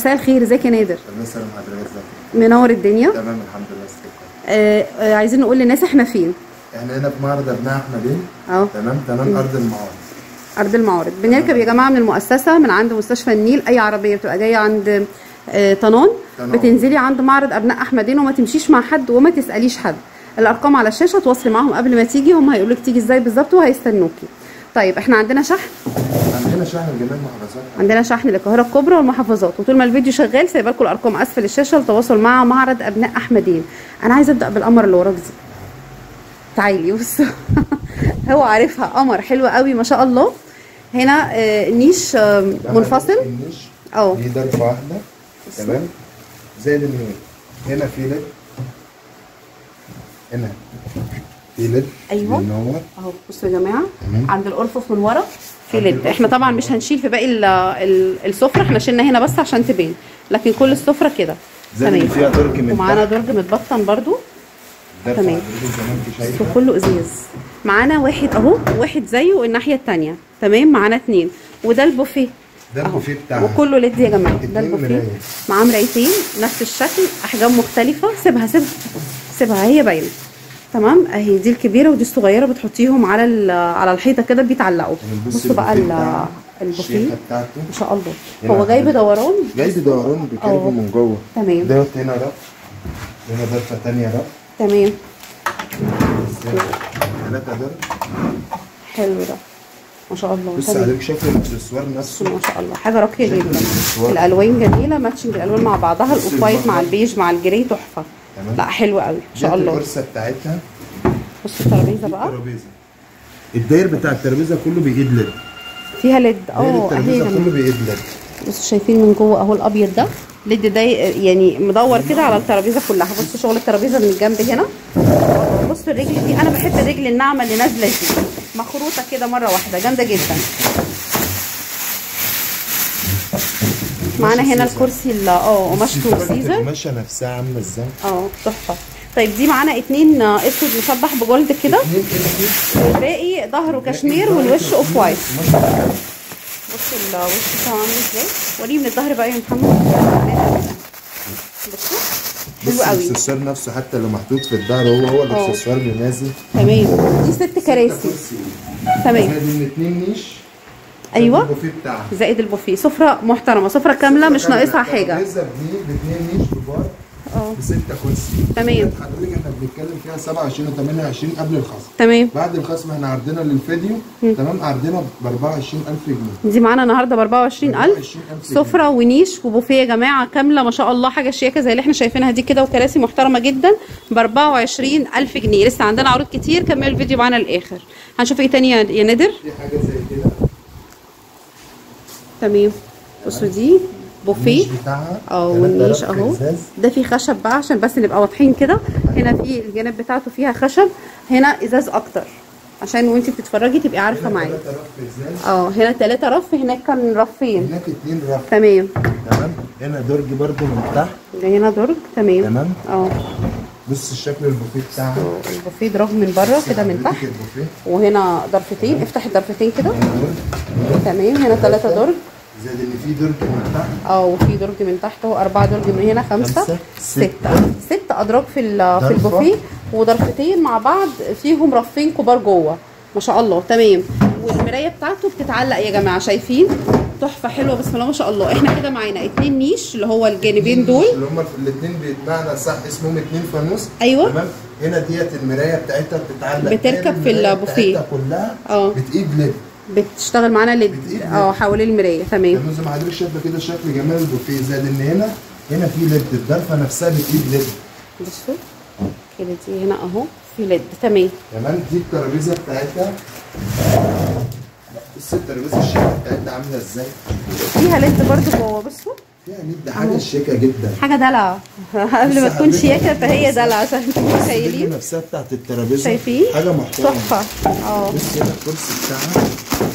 مساء الخير ازيك يا نادر مثلا حضرتك ازيك منور الدنيا تمام الحمد لله استقرار آه آه عايزين نقول للناس احنا فين احنا هنا في معرض ابناء احمدين اه تمام تمام ارض المعارض ارض المعارض بنركب يا جماعه من المؤسسه من عند مستشفى النيل اي عربيه بتبقى جايه عند آه طنان طنان. بتنزلي عند معرض ابناء احمدين وما تمشيش مع حد وما تساليش حد الارقام على الشاشه تواصلي معاهم قبل ما تيجي هم هيقولوا لك تيجي ازاي بالظبط وهيستنوكي طيب احنا عندنا شحن عندنا شحن لجميع المحافظات عندنا شحن للقاهره الكبرى والمحافظات وطول ما الفيديو شغال سايبه لكم الارقام اسفل الشاشه للتواصل مع معرض ابناء احمدين انا عايزه ابدا بالقمر اللي وراك دي تعالي بص هو عارفها قمر حلوه قوي ما شاء الله هنا آه، نيش آه، ده منفصل النيش اه دي ضربه واحده تمام زي النيل هنا في ليد هنا في ليد أيوة. بينور اهو بصوا يا جماعه تمام. عند الارفف من ورا في عند ليد الأرفف احنا طبعا من مش ورا. هنشيل في باقي ال- ال- السفره احنا شلنا هنا بس عشان تبان لكن كل السفره كده زي اللي فيها درج من ومعانا تحت. درج متبطن برضو ده تمام. حضرتك زي ما انت شايفه وكله ازاز معانا واحد اهو واحد زيه الناحيه الثانيه تمام معانا اتنين وده البوفيه ده أهو. البوفيه بتاعها وكله ليد يا جماعه ده اتنين البوفيه مراية. معاه مرايتين نفس الشكل احجام مختلفه سيبها سيبها سيبها هي باينه تمام اهي دي الكبيره ودي الصغيره بتحطيهم على ال- على الحيطه كده بيتعلقوا بنبص بصوا بقى البوفيه ال- بتاعها، البوفيه الشيخة بتاعته ما شاء الله هنا هو جايب حضرتك. دوران جاي بدوران اه. بكيرفو من جوه تمام. دوت هنا رف هنا ضرفه تانية رف تمام ثلاثة درج حلو ده ما شاء الله بص تمام. عليك شكل الاكسسوار نفسه ما شاء الله حاجه راقيه شكل جدا الأكسسوار. الالوان جميله ماتشنج الالوان مع بعضها بص الاوف وايت مع المنظر. البيج مع الجري تحفه تمام. لا حلو قوي ما شاء ديت الله القرصه بتاعتها بصوا الترابيزه بقى الترابيزه الداير بتاع الترابيزه كله بايد ليد فيها ليد داير اه اهي الترابيزه يا كله جماعة. بايد ليد بصوا شايفين من جوه اهو الابيض ده ليد ده يعني مدور كده على الترابيزه كلها بصوا شغل الترابيزه من الجنب هنا بصوا الرجل دي انا بحب الرجل الناعمه اللي نازله دي مخروطه كده مره واحده جامده جدا معانا هنا الكرسي اللي اه قماشته سيزر القماشه نفسها عامله ازاي اه تحفه طيب دي معانا اتنين آه، اسود مشبح بجولد كده اتنين كده والباقي ظهره كشمير والوش اوف وايت بصوا الوش بتاعه عامل ازاي وريه من الظهر بقى يا محمد بصوا بص حلو قوي الاكسسوار نفسه حتى اللي محطوط في الظهر هو هو الاكسسوار اللي نازل تمام دي ست كراسي تمام زائد ان اتنين نيش ايوه البوفيه بتاعها زائد البوفيه سفره محترمه سفره كامله مش ناقصها حاجه الترابيزه باتنين باتنين نيش كبار اه بستة كرسي تمام. حضرتك احنا بنتكلم فيها 27 و 28 قبل الخصم تمام بعد الخصم احنا عرضنا للفيديو تمام عرضنا ب 24000 جنيه دي معانا النهارده ب 24000 24000 جنيه. سفره ونيش وبوفيه يا جماعه كامله ما شاء الله حاجه شياكه زي اللي احنا شايفينها دي كده وكراسي محترمه جدا ب 24000 جنيه لسه عندنا عروض كتير كملوا الفيديو معانا للاخر هنشوف ايه تاني يا يا نادر دي حاجه زي كده تمام بصوا دي بوفيه النيش بتاعها اه تلات والنيش طرف اهو ازاز. ده فيه خشب بقى عشان بس نبقى واضحين كده هنا في الجانب بتاعته فيها خشب هنا ازاز اكتر عشان وانت بتتفرجي تبقي عارفه هنا معايا تلات رف ازاز اه هنا ثلاثة رف هناك كان رفين هناك اتنين رف تمام تمام هنا درج برضو من تحت هنا درج تمام تمام اه بص الشكل البوفيه بتاعها البوفيه دراج من بره كده من حضرتك تحت البوفيه وهنا ضرفتين افتح الضرفتين كده هنا درج تمام هنا ثلاثة درج زائد ان في درج من تحت اه وفي درج من تحت اهو أربعة درج من هنا خمسة خمسة، ستة ست أدراج في ال- في ضرفة. البوفيه وضرفتين مع بعض فيهم رفين كبار جوه ما شاء الله تمام والمراية بتاعته بتتعلق يا جماعة شايفين تحفة حلوة بسم الله ما شاء الله احنا كده معانا اتنين نيش اللي هو الجانبين دول اللي هم الاثنين بمعنى صح اسمهم اتنين فانوس أيوة. تمام هنا ديت المرايه بتاعتها بتتعلق بتركب تاني، في المراية البوفيه. بتاعتها كلها اه. بتقيد ليد بتشتغل معانا ليد بتقيد اه ليد. حوالين المراية تمام تمام زي ما حضرتك شايفه كده شكل جمال البوفيه زائد ان هنا هنا في ليد الضرفه نفسها بتقيد ليد بصوا كده دي هنا اهو في ليد تمام تمام دي الترابيزه بتاعتها بص الترابيزه الشكل بتاعتها عامله ازاي فيها ليد برضو جوه بصوا فيها ليد حاجه شيكه جدا حاجة دلع قبل ما بص تكون حضرتك. شياكة فهي دلع عشان تبقوا الليد متخيلين نفسها بتاعت الترابيزه شايفين حاجه محترمه تحفة اه بص هنا الكرسي بتاعها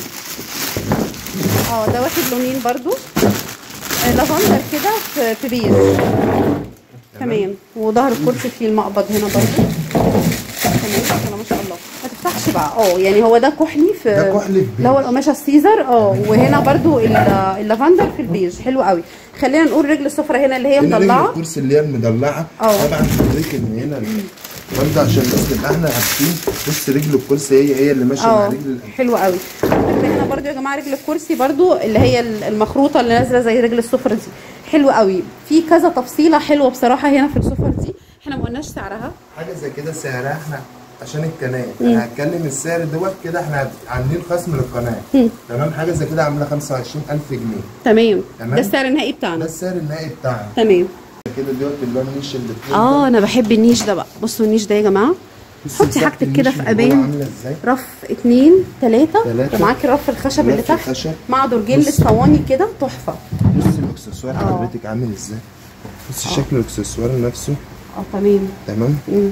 اه ده واخد لونين برضو آه، لافندر كده في في بيج تمام وظهر الكرسي فيه المقبض هنا برضو تمام بسم الله ما شاء الله ما تفتحش بقى اه يعني هو ده كحلي في ده كحلي في اللي هو بيج. القماشه السيزر اه وهنا برضو ال- اللافندر في البيج حلو قوي خلينا نقول رجل السفره هنا اللي هي هنا رجل مطلعه الكرسي اللي هي المدلعه اه. طبعا حضرتك ان هنا برضه عشان بس نبقى احنا عارفين بص رجل الكرسي هي هي اللي ماشيه مع اه رجل حلو قوي هنا برضو يا جماعه رجل الكرسي برضو اللي هي المخروطه اللي نازله زي رجل السفره دي حلو قوي في كذا تفصيله حلوه بصراحه هنا في السفر دي احنا ما قلناش سعرها حاجه زي كده سعرها احنا عشان القناه انا هتكلم السعر دوت كده احنا عاملين خصم للقناه تمام حاجه زي كده عامله 25000 جنيه تمام تمام. ده السعر النهائي ده بتاعنا السعر النهائي بتاعها تمام كده دوت اللي هو النيش اللي فيه اه انا بحب النيش ده بقى بصوا النيش ده يا جماعه بص حطي مساحة حاجتك كده النيش في اللي جوه امان عامله ازاي رف اتنين تلاتة تلاتة. ومعاكي الرف الخشب اللي رف تحت الخشب. مع درجين بص. الاسطواني كده تحفه بص الاكسسوار اه. حضرتك عامل ازاي بص شكل الاكسسوار نفسه اه تمام تمام مم.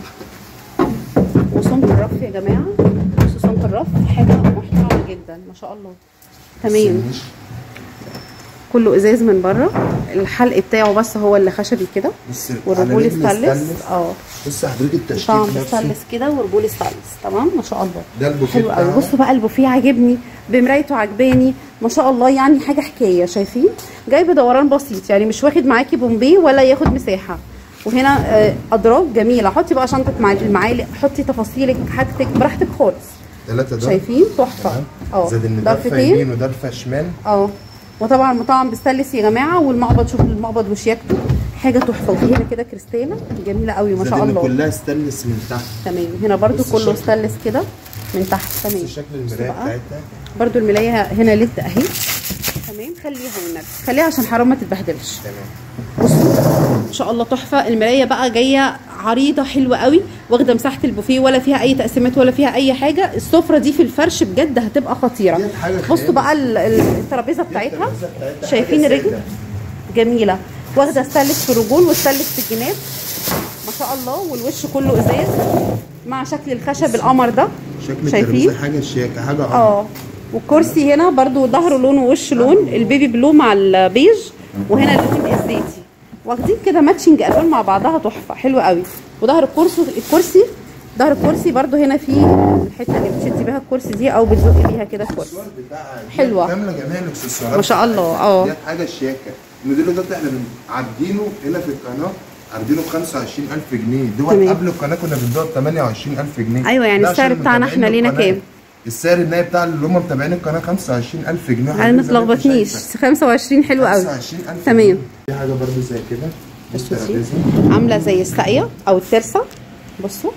وسمك الرف يا جماعه بصوا سمك الرف حاجه محترمه جدا ما شاء الله بص تمام النيش. كله ازاز من بره الحلق بتاعه بس هو اللي خشبي كده بص على والرجول رجل ستانلس ستانلس. اه بص حضرتك التشكيل طعم نفسه ستانلس كده ورجول ستانلس تمام ما شاء الله ده البوفيه حلو قوي بتاعها. بصوا بقى البوفيه عاجبني بمرايته عجباني ما شاء الله يعني حاجه حكايه شايفين جاي بدوران بسيط يعني مش واخد معاكي بومبيه ولا ياخد مساحه وهنا آه، ادراج جميله حطي بقى شنطه مع- المعالق حطي تفاصيلك حاجتك براحتك خالص ثلاثة دول شايفين تحفه تمام اه زائد ان ضرفة ضرفتين يمين وضرفة شمال اه وطبعا مطعم بستانلس يا جماعه والمقبض شوفوا المقبض وشياكته حاجه تحفه وفي هنا كده كريستاله جميله قوي ما زائد شاء ان الله كلها ستانلس من تحت تمام هنا برضو بص كله الشكل. ستانلس كده من تحت تمام بص شكل المراية بقى. بتاعتها برضو الملايه هنا ليد اهي تمام خليها والنبي خليها عشان حرام ما تتبهدلش تمام بصوا ما شاء الله تحفه المرايه بقى جايه عريضه حلوه قوي واخده مساحه البوفيه ولا فيها اي تقسيمات ولا فيها اي حاجه السفره دي في الفرش بجد هتبقى خطيره ديت حاجة بصوا خيال. بقى ال- ال- الترابيزه بتاعتها الترابيزة بتاعتها شايفين حاجة الرجل سادة. جميله واخده ستانلس في الرجول وستانلس في الجناب ما شاء الله والوش كله ازاز مع شكل الخشب القمر ده شكل شايفين الترابيزة حاجة شياكة حاجة اه اه والكرسي هنا برضو ظهره لون ووش لون البيبي بلو مع البيج وهنا اللون الزيتي واخدين كده ماتشنج الوان مع بعضها تحفه حلوه قوي وظهر الكرسي الكرسي ظهر الكرسي برضو هنا في الحته اللي بتشدي بيها الكرسي دي او بتزقي بيها كده الكرسي الاكسسوار بتاعها ديت حلوة. كاملة جميع الاكسسوارات ما شاء الله، بتاعتها. اه. ديت حاجة شياكة الموديل ده احنا عارضينه هنا في القناة عارضينه ب 25000 جنيه دوت تمام. قبل القناة كنا بنبيعه ب 28000 جنيه أيوة، يعني ده السعر عشان بتاعنا متابعين احنا لينا القناة. كام؟ السعر النهائي بتاع اللي هم متابعين القناة 25000 جنيه انا ما تلخبطنيش 25 حلو قوي 25000 تمام جنيه. في حاجة برضو زي كده بص بصوا دي ترابيزة عامله زي الساقيه او الترسه بصوا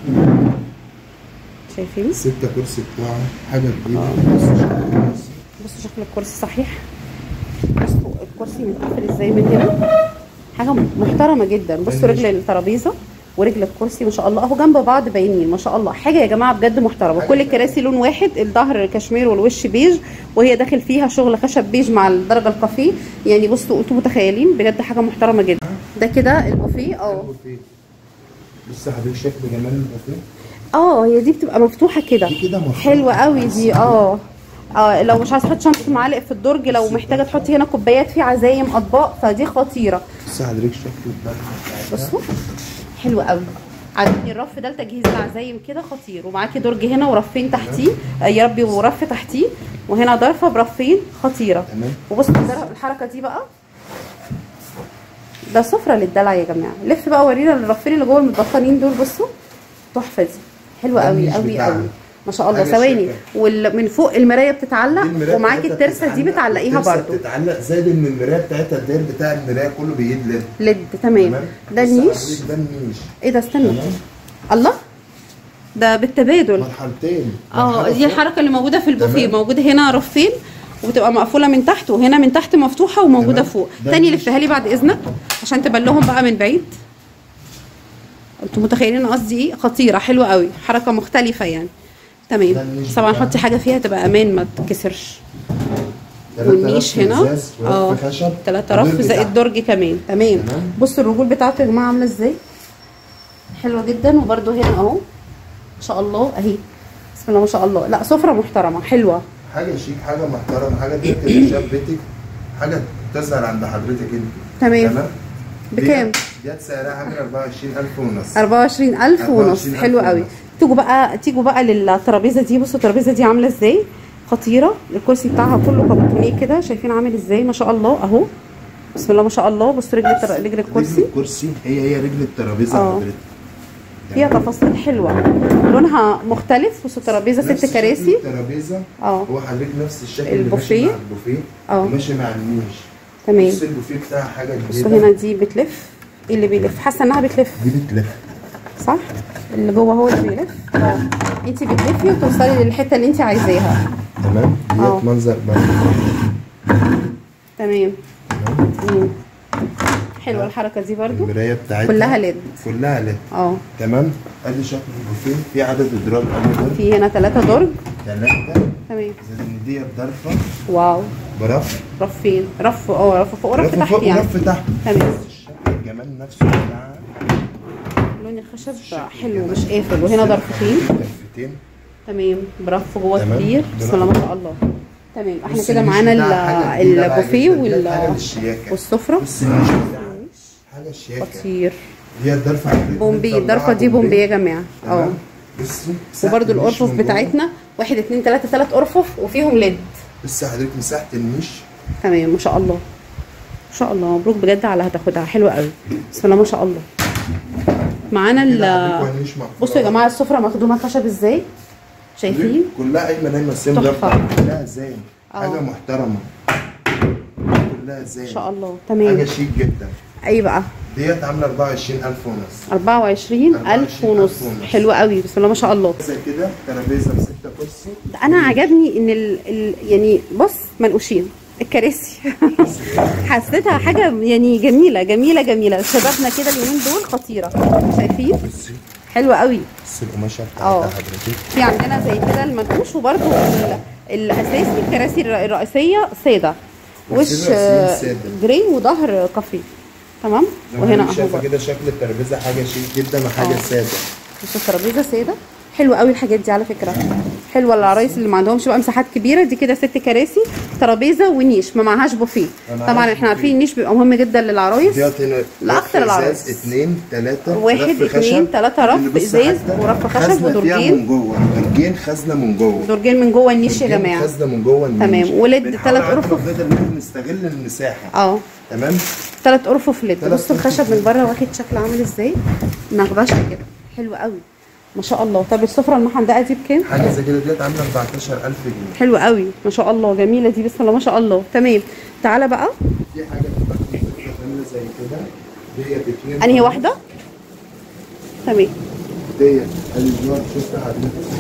شايفين ستة كرسي بتاعها حاجة جديدة بص شكل الكرسي. بصوا شكل الكرسي صحيح بصوا الكرسي متقفل ازاي من هنا حاجه محترمه جدا بصوا رجل الترابيزه ورجل الكرسي ما شاء الله اهو جنب بعض باينين ما شاء الله حاجه يا جماعه بجد محترمه كل الكراسي لون واحد الظهر كشمير والوش بيج وهي داخل فيها شغل خشب بيج مع الدرجه الكافيه يعني بصوا انتوا متخيلين بجد حاجه محترمه جدا ده كده البوفيه اه البوفيه. بص حضرتك شكل جمال البوفيه اه هي دي بتبقى مفتوحه كده دي كده مفتوحة. حلوه قوي دي اه اه لو مش عايزه تحطي شنطه معالق في الدرج لو محتاجه تحطي هنا كوبايات في عزايم اطباق فدي خطيره بص حضرتك شكل الدرجة بتاعتها بصوا حلوه قوي عاجبني الرف ده لتجهيز العزايم كده خطير ومعاكي درج هنا ورفين تحتيه آه، يا ربي ورف تحتيه وهنا ضرفه برفين خطيره تمام. وبصوا الدر- الحركه دي بقى ده سفره للدلع يا جماعه لف بقى ورينا الرفين اللي جوه المتبطنين دول بصوا تحفه دي حلوه ده قوي النيش قوي بتاعها. قوي ما شاء الله حاجة ثواني شيكة. ومن فوق المرايه دي بتتعلق المراية ومعاكي بتاعتها الترسه دي بتتعلق. بتعلقيها الترسة برده بتتعلق زائد ان المرايه بتاعتها الداير بتاع المرايه كله بايد ليد ليد تمام ده بص النيش حضرتك ده النيش ايه ده استنى تمام. الله ده بالتبادل مرحلتين اه مرحلة دي فوق. الحركه اللي موجوده في البوفيه تمام. موجوده هنا رفين وبتبقى مقفوله من تحت وهنا من تحت مفتوحه وموجوده تمام. فوق ده تاني النيش. لفها لي بعد اذنك عشان تبان لهم بقى من بعيد انتوا متخيلين قصدي ايه خطيره حلوه قوي حركه مختلفه يعني ده تمام النيش طبعا بتاعها. حطي حاجه فيها تبقى امان ما تتكسرش تلاتة والنيش رف هنا إزاز ورف اه خشب تلاتة رف ودرج زائد تحت. درج كمان تمام تمام. بصوا الرجول بتاعته يا جماعه عامله ازاي حلوه جدا وبرده هنا اهو ما شاء الله اهي بسم الله ما شاء الله لا سفره محترمه حلوه حاجه شيك حاجه محترمه حاجه تركب شاب بيتك حاجه تظهر عند حضرتك انت تمام. بكام؟ ديت- ديت سعرها عامل 24000 ونص 24000 ونص 24,000 حلو قوي ونص. تيجوا بقى تيجوا بقى للترابيزه دي بصوا الترابيزه دي عامله ازاي خطيره الكرسي بتاعها كله كابوتونيه كده شايفين عامل ازاي ما شاء الله اهو بسم الله ما شاء الله بص رجل التر... رجل الكرسي رجل الكرسي هي هي رجل الترابيزه اه. حضرتك فيها تفاصيل حلوه لونها مختلف بص الترابيزه نفس ست شكل كراسي الترابيزه اه. هو حضرتك نفس الشكل البوفيه. اللي ماشي مع البوفيه اه. وماشي مع النيش تمام بص البوفيه بتاعها حاجه بصوا جديده هنا دي بتلف ايه اللي بيلف حاسه انها بتلف دي بتلف صح اللي جوه هو اللي بيلف اه انت بتلفي وتوصلي للحته اللي انت عايزاها تمام اه. ديت منظر بقى تمام مم. حلوه الحركه دي برضو المرايه بتاعتها كلها ليد كلها ليد اه تمام ادي شكل البوفيه في عدد ادراج ادي في هنا ثلاثة درج ثلاثه تمام زي ان ديت ضرفه واو برف رفين رف اه رف فوق ورف رف تحت فوق يعني ورف تحت تمام الشكل الجمال نفسه بتاعها لون الخشب حلو مش قافل وهنا ضرفتين ضرفتين تمام برف جوه تمام. كبير بسم الله ما شاء الله تمام احنا بص كده النيش معانا بتاعها حاجة ال- جديدة بقى البوفيه جدا. ديت حاجه وال- للشياكه والسفره بص النيش بتاعها حاجه شياكه خطير ديت ضرفه حضرتك بومبي بنطلعها الضرفه دي بومبي يا جماعه اه تمام بصي مساحة وبرده النيش الارفف من جوه. بتاعتنا واحد اتنين تلاته تلات ارفف وفيهم ليد بصي حضرتك مساحه النيش تمام ما شاء الله ما شاء الله مبروك بجد على هتاخدها حلوه قوي بسم الله ما شاء الله معانا كده ال حضرتك والنيش مقفول. بصوا يا جماعه السفره مخدومه خشب ازاي شايفين كلها قايمه نايمه السيم ده تحفة. بتاعها كلها زين اه. حاجه محترمه كلها زين ما شاء الله حاجه تمام شيك جدا ايه بقى ديت عامله 24000 ونص 24 ألف ونص ونص. حلو قوي بسم الله ما شاء الله زي كده ترابيزه بستة كرسي انا عجبني ان ال... ال... يعني بص منقوشين الكراسي حسيتها حاجه يعني جميله جميله جميله شبابنا كده اليومين دول خطيره شايفين بصي حلوه قوي بص القماشه اه. بتاعتها حضرتك في عندنا زي كده المنقوش وبرده ال... الاساسي الكراسي الر- الرئيسيه ساده وش كرسي رئيسيين سادة. جري وظهر كافي تمام زي ما وهنا حضرتك اهو شايفه بقى. كده شكل الترابيزه حاجه شيك جدا وحاجه اه. ساده بص الترابيزه ساده حلوه قوي الحاجات دي على فكره حلوه العرايس اللي ما عندهمش بقى مساحات كبيره دي كده ست كراسي ترابيزه ونيش ما معهاش بوفيه ما معهاش طبعا احنا بوفيه. عارفين النيش بيبقى مهم جدا للعرايس ديت هنا لا، رف أكتر العرايس. ازاز اتنين تلاته واحد، رف اتنين، خشب. تلاتة رف اللي بص ازاز حتى ورف خشب خزنة فيها ودرجين. من جوه درجين خزنه من جوه درجين من جوه النيش يا درجين جماعه خزنه من جوه النيش تمام، ولد بنحاول تلات على قد أرفف. ما نقدر ان احنا نستغل المساحه اه تمام ثلاث ارفف ليد تلات بصوا الخشب أرفف من ليد. بره واخد شكل عامل ازاي نغبشه كده حلو قوي ما شاء الله طب السفره المحندقه دي بكام حاجه زي كده ديت عامله 14000 جنيه حلو قوي ما شاء الله جميله دي بسم الله ما شاء الله تمام تعالى بقى في حاجه بتبقى عامله زي كده ديت اتنين انهي واحده تمام ديت الجوار شفت حضرتك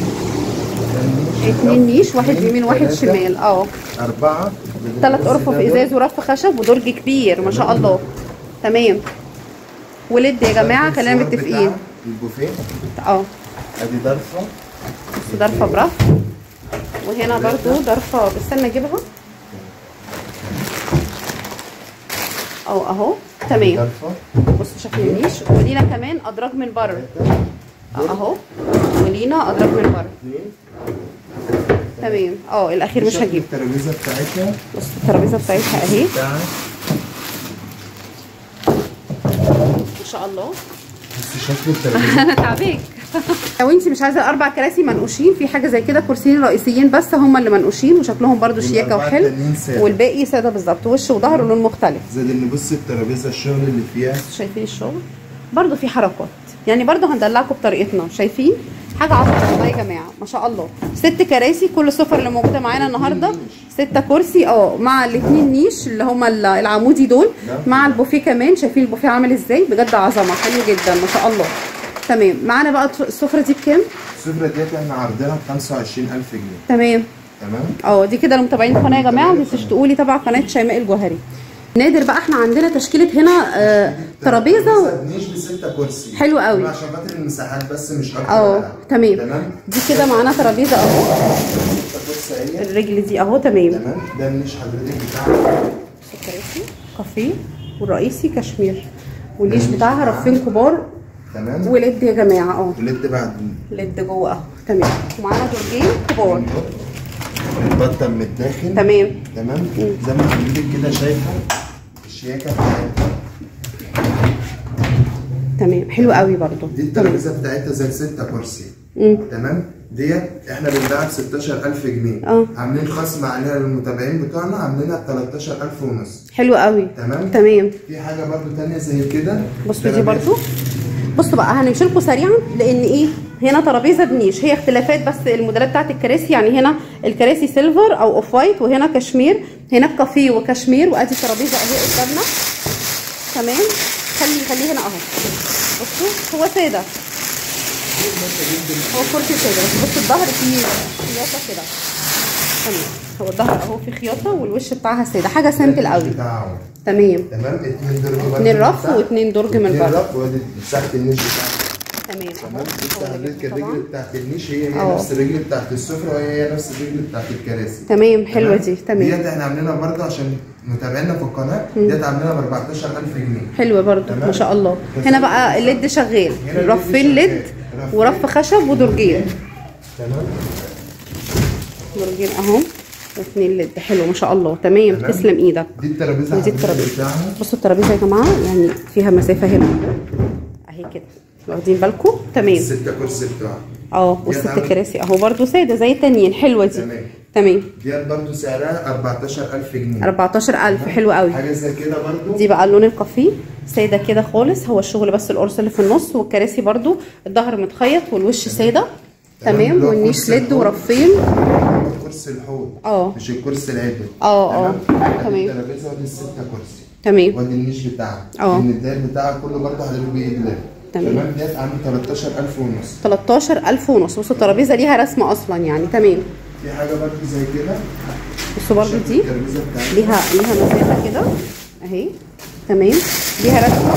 اتنين نيش واحد اتنين، يمين واحد تلاتة، شمال اه أربعة ثلاث ارفف ازاز ورف خشب ودرج كبير ما شاء الله تمام ولد يا جماعه خلينا الصور متفقين بتاع البوفيه اه ادي ضرفه بس ضرفه برف وهنا برضو ضرفه بستنى اجيبها اه اهو تمام ضرفه بصوا شكل النيش ولينا كمان ادراج من بره آه، اهو ولينا ادراج من بره اثنين تمام اه الاخير مش شكل هجيب الترابيزه بتاعتها بص الترابيزه بتاعتها اهي بتاع ما شاء الله بص شكل الترابيزه تعبيك لو انت مش عايزه اربع كراسي منقوشين في حاجه زي كده كرسيين رئيسيين بس هم اللي منقوشين وشكلهم برضو شياكه والأربعة وحلو التانيين سادة. والباقي ساده بالظبط وش وظهر ولون مختلف زائد ان بص الترابيزه الشغل اللي فيها شايفين الشغل برضو في حركات يعني برضو هندلعكم بطريقتنا شايفين حاجه عظمه والله يا جماعه ما شاء الله ست كراسي كل السفر اللي موجوده معانا النهارده ستة كرسي اه مع الاثنين نيش اللي هما ال- العمودي دول نعم. مع البوفيه كمان شايفين البوفيه عامل ازاي بجد عظمه حلو جدا ما شاء الله تمام معانا بقى السفره دي بكام السفره ديت احنا عارضينها ب 25000 جنيه تمام تمام اه دي كده لمتابعين القناه يا جماعه ما تنسوش تقولي تبع قناه شيماء الجوهري نادر بقى احنا عندنا تشكيله هنا آه ترابيزه و... نيش بستة كرسي حلو قوي. عشان خاطر المساحات بس مش اكتر اه ولا أقل. تمام تمام دي كده معانا ترابيزه اهو ستة كرسي اهي الرجل دي اهو تمام تمام ده النيش حضرتك بتاعها الكراسي كافيه والرئيسي كشمير والنيش بتاعها رفين كبار تمام ولد يا جماعه اه ولد بعد لد جوه اهو تمام ومعانا درجين كبار البطه من الداخل تمام تمام زي ما حضرتك كده شايفه الشياكه بتاعتها تمام حلو قوي برضو دي الترابيزه بتاعتها زي ستة كرسي مم. تمام ديت احنا بنبيعها ب 16000 جنيه اه. عاملين خصم عليها للمتابعين بتوعنا عاملينها ب 13000 ونص حلو قوي تمام تمام في حاجه برضو تانية زي كده بصوا دي ترابيزة. برضو بصوا بقى هنمشي لكم سريعا لان ايه هنا ترابيزه بنيش هي اختلافات بس الموديلات بتاعت الكراسي يعني هنا الكراسي سيلفر او اوف وايت وهنا كشمير هنا كافيه وكشمير وادي ترابيزه اهي قدامنا تمام خلي خليه هنا اهو بصوا هو ساده هو كرسي ساده بس بصوا الظهر فيه خياطه كده تمام هو الظهر اهو فيه خياطه والوش بتاعها ساده حاجه سامبل قوي بتاعه تمام تمام اتنين درج برضو اتنين من رف تحت. واتنين درج من اتنين بره. رف وادي مساحه النيش بتاعته تمام تمام اهو بص هو ده حضرتك جدا طبعاً. الرجل بتاعت النيش هي هي اه. نفس الرجل بتاعت السفره وهي هي نفس الرجل بتاعت الكراسي تمام حلوه دي تمام ديت احنا عاملينها برضه عشان متابعينا في القناه ديت عاملينها ب 14000 جنيه حلوه برضو تمام. ما شاء الله هنا بقى الليد شغال هنا الليد رفين شغال. ليد رفين. ورف خشب ودرجين تمام درجين اهو واثنين ليد حلو ما شاء الله تمام تمام. تسلم ايدك دي الترابيزه ودي حضرتك الترابيزة. بتاعها بصوا الترابيزه يا جماعه يعني فيها مسافه هنا اهي كده واخدين بالكم تمام الستة كرسي بتاعها اه دي والست هتعمل- كراسي اهو برضو ساده زي التانيين حلوه دي تمام. تمام ديت برضه سعرها 14000 جنيه 14000 حلو قوي حاجه زي كده برضه دي بقى اللون الكافيه ساده كده خالص هو الشغل بس القرص اللي في النص والكراسي برضو الظهر متخيط والوش ساده تمام، تمام اللي هو والنيش كرسي ليد الحوض. ورفين كرسي الحوض اه. مش الكرسي العدل اه، اه. تمام تمام. ادي الترابيزه ودي الستة كرسي تمام وادي النيش بتاعها اه. ان الداير بتاعها كله برضه حضرتك بايد لاب تمام. تمام ديت عامل 13000 ونص 13000 ونص بصوا الترابيزه ليها رسمه اصلا يعني تمام في حاجه برضه زي كده بصوا برضو دي الترابيزه بتاعتها ليها ليها مسافه كده اهي تمام ليها رسمه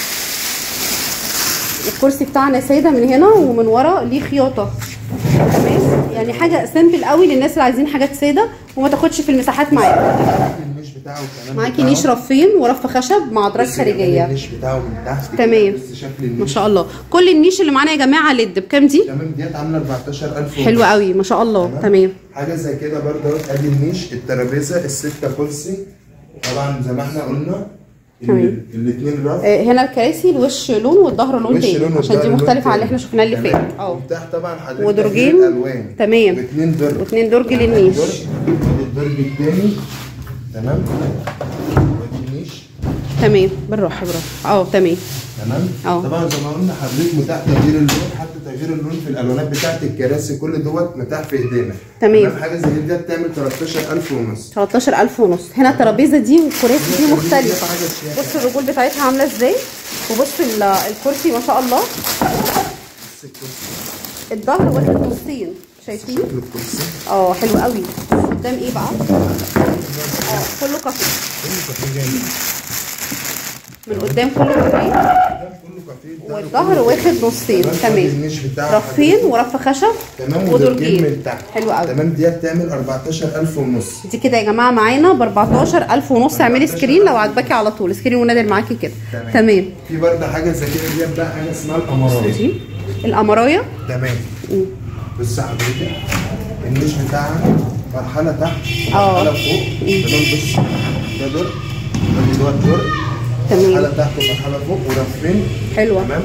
الكرسي بتاعنا ساده من هنا ومن ورا ليه خياطه تمام يعني حاجه سيمبل قوي للناس اللي عايزين حاجات ساده وما تاخدش في المساحات معاك النيش بتاعه كمان معاكي بتاعه. نيش رفين ورف خشب مع ادراج بص جمال خارجيه النيش بتاعه من تحت تمام. كده، بص شكل النيش ما شاء الله كل النيش اللي معانا يا جماعه ليد بكام دي تمام ديت عامله 14000 ونص. حلوه قوي ما شاء الله تمام حاجه زي كده برضه اهو ادي النيش الترابيزه الستة كرسي طبعا زي ما احنا قلنا تمام. الاثنين رف آه، هنا الكراسي الوش لون والظهر لون وش تاني لون عشان دي والظهر لون مختلفه عن اللي تاني. احنا شفناه اللي تمام. فات اه ومتاح طبعا حضرتك ودرجين. تغيير الالوان تمام. واثنين درج واثنين درج للنيش درج ادي الدرج الثاني تمام ودي النيش تمام بالراحه بالراحه اه تمام تمام اه. طبعا زي ما قلنا حضرتك متاح تغيير اللون حتى تغيير اللون في الالوانات بتاعت الكراسي كل دوت متاح في ايدينا تمام. حاجه زي دي بتعمل 13000 ونص 13000 ونص هنا الترابيزه دي والكراسي دي دي مختلفه حاجة شياكة. بص الرجول بتاعتها عامله ازاي وبص ال- الكرسي ما شاء الله بص الكرسي الظهر واخد نصين شايفين شكل الكرسي اه حلو قوي قدام ايه بقى اه كله كافيه كله كافيه جامد من قدام كله كافيه ده كله كافيه ده والظهر كله واخد كافيه. نصين تمام، تمام ادي النيش بتاعه رفين ورف خشب تمام ودرجين ودرجين من تحت حلو قوي تمام دي بتعمل 14000 ونص دي كده يا جماعه معانا ب 14000 ونص اعملي 14,000 سكرين لو عجباكي على طول سكرين ونادر معاكي كده تمام في برضه حاجه زي كده دي بقى حاجه اسمها الامارات دي القمرايه تمام بص حضرتك النيش بتاعها مرحله تحت اه. مرحله فوق تمام بص ده دور ده دوت دور تمام. مرحله تحت ومرحله فوق ورفين حلوه تمام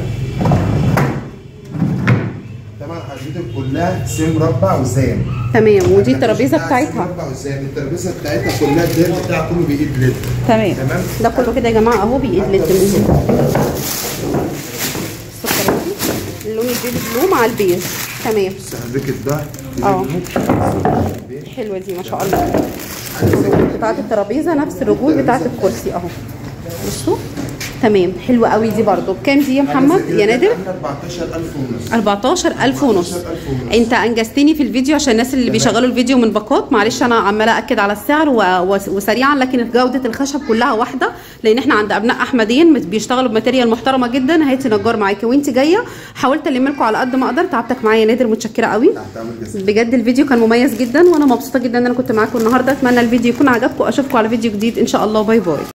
طبعا حضرتك كلها سيم مربع وزان تمام ودي مفيش الترابيزه بتاع سيم بتاعتها مربع وزان الترابيزه بتاعتها كلها الدير بتاعها كله بايد ليد تمام تمام ده كله كده يا جماعه اهو بايد ليد من هنا السكر دي اللون البيبي بلو مع البيج تمام بص حضرتك الظهر اه. حلوه دي ما شاء الله بتاعت الترابيزه نفس الرجول بتاعت الكرسي اهو بصوا تمام حلوه قوي دي برضو بكام دي يا محمد يا نادر 14000 ونص 14000 ونص 14,000 ونص. انت انجزتني في الفيديو عشان الناس اللي بيشغلوا الفيديو من باقات معلش انا عماله اكد على السعر و... و... وسريعا لكن جوده الخشب كلها واحده لان احنا عند ابناء احمدين مت- بيشتغلوا بماتيريال محترمه جدا هاتي نجار معاكي وانت جايه حاولت الم لكم على قد ما اقدر تعبتك معايا يا نادر متشكره قوي تحت عامل جزء بجد الفيديو كان مميز جدا وانا مبسوطه جدا ان انا كنت معاكم النهارده اتمنى الفيديو يكون عجبكم اشوفكم على فيديو جديد ان شاء الله باي باي